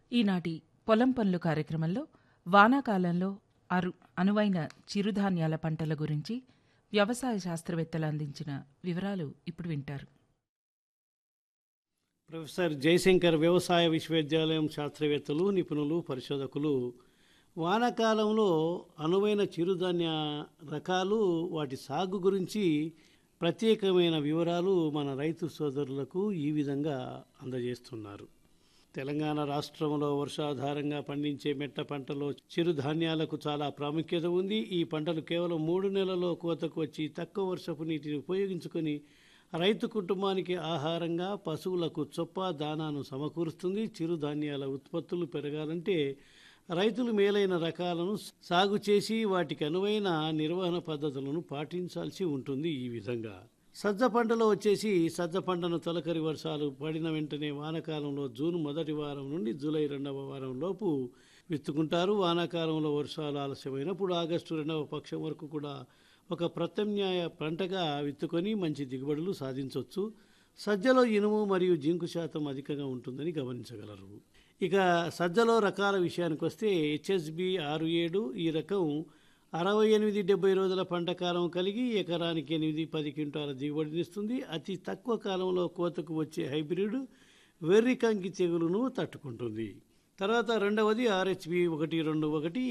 ఈనాటి పొలం పనులు కార్యక్రమంలో వానాకాలంలో అరు అనువైన చిరుధాన్యాల పంటల గురించి వ్యవసాయ శాస్త్రవేత్తలు అందించిన వివరాలు ఇప్పుడు వింటారు ప్రొఫెసర్ జయశంకర్ వ్యవసాయ విశ్వవిద్యాలయం శాస్త్రవేత్తలు నిపుణులు పరిశోధకులు వానాకాలంలో అనువైన చిరుధాన్య రకాలు వాటి సాగు గురించి ప్రత్యేకమైన వివరాలు మన రైతు సోదరులకు ఈ విధంగా అందజేస్తున్నారు తెలంగాణ రాష్ట్రంలో వర్షాధారంగా పండించే మెట్ట పంటలో చిరుధాన్యాలకు చాలా ప్రాముఖ్యత ఉంది ఈ పంటలు కేవలం మూడు నెలల్లో కోతకు వచ్చి తక్కువ వర్షపు నీటిని ఉపయోగించుకొని రైతు కుటుంబానికి ఆహారంగా పశువులకు చొప్ప దానాను సమకూరుస్తుంది చిరుధాన్యాల ఉత్పత్తులు పెరగాలంటే రైతులు మేలైన రకాలను సాగు చేసి వాటికి అనువైన నిర్వహణ పద్ధతులను పాటించాల్సి ఉంటుంది ఈ విధంగా సజ్జ పంటలో వచ్చేసి సజ్జ పంటను తొలకరి వర్షాలు పడిన వెంటనే వానాకాలంలో జూన్ మొదటి వారం నుండి జూలై రెండవ వారం లోపు విత్తుకుంటారు వానాకాలంలో వర్షాలు ఆలస్యమైనప్పుడు ఆగస్టు రెండవ పక్షం వరకు కూడా ఒక ప్రత్యామ్నాయ పంటగా విత్తుకొని మంచి దిగుబడులు సాధించవచ్చు సజ్జలో ఇనుము మరియు జింకు శాతం అధికంగా ఉంటుందని గమనించగలరు ఇక సజ్జలో రకాల విషయానికి వస్తే హెచ్ఎస్బి ఆరు ఏడు ఈ రకం అరవై ఎనిమిది డెబ్బై రోజుల పంట కాలం కలిగి ఎకరానికి ఎనిమిది పది క్వింటాల దిగుబడినిస్తుంది అతి తక్కువ కాలంలో కోతకు వచ్చే హైబ్రిడ్ వెర్రి కంకి తెగులును తట్టుకుంటుంది తర్వాత రెండవది ఆర్హెచ్బి ఒకటి రెండు ఒకటి